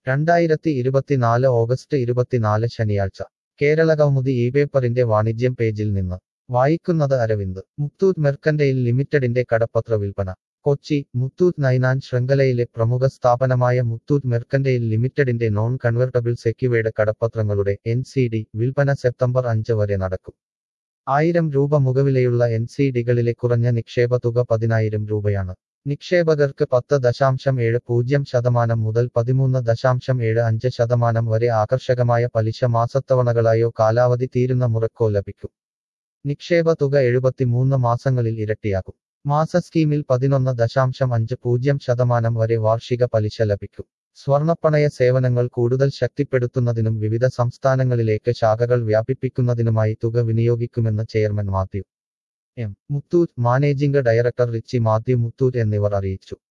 രണ്ടായിരത്തി ഇരുപത്തിനാല് ഓഗസ്റ്റ് ഇരുപത്തിനാല് ശനിയാഴ്ച കേരള കൗമുദി ഈ പേപ്പറിന്റെ വാണിജ്യം പേജിൽ നിന്ന് വായിക്കുന്നത് അരവിന്ദ് മുത്തൂറ്റ് മെർക്കന്റെയിൽ ലിമിറ്റഡിന്റെ കടപ്പത്ര വിൽപ്പന കൊച്ചി മുത്തൂറ്റ് നൈനാൻ ശൃംഖലയിലെ പ്രമുഖ സ്ഥാപനമായ മുത്തൂറ്റ് മെർക്കന്റെയിൽ ലിമിറ്റഡിന്റെ നോൺ കൺവെർട്ടബിൾ സെക്യുവേഡ് കടപ്പത്രങ്ങളുടെ എൻ സി ഡി വിൽപ്പന സെപ്റ്റംബർ അഞ്ച് വരെ നടക്കും ആയിരം രൂപ മുഖവിലയുള്ള എൻ സി ഡികളിലെ കുറഞ്ഞ നിക്ഷേപ തുക പതിനായിരം രൂപയാണ് നിക്ഷേപകർക്ക് പത്ത് ദശാംശം ഏഴ് പൂജ്യം ശതമാനം മുതൽ പതിമൂന്ന് ദശാംശം ഏഴ് അഞ്ച് ശതമാനം വരെ ആകർഷകമായ പലിശ മാസത്തവണകളായോ കാലാവധി തീരുന്ന മുറക്കോ ലഭിക്കും നിക്ഷേപ തുക എഴുപത്തിമൂന്ന് മാസങ്ങളിൽ ഇരട്ടിയാകും മാസ സ്കീമിൽ പതിനൊന്ന് ദശാംശം അഞ്ച് പൂജ്യം ശതമാനം വരെ വാർഷിക പലിശ ലഭിക്കും സ്വർണപ്പണയ സേവനങ്ങൾ കൂടുതൽ ശക്തിപ്പെടുത്തുന്നതിനും വിവിധ സംസ്ഥാനങ്ങളിലേക്ക് ശാഖകൾ വ്യാപിപ്പിക്കുന്നതിനുമായി തുക വിനിയോഗിക്കുമെന്ന് chairman Mathew M Muthoot managing director Richie Mathew Muthoot എന്നിവർ അറിയിച്ചു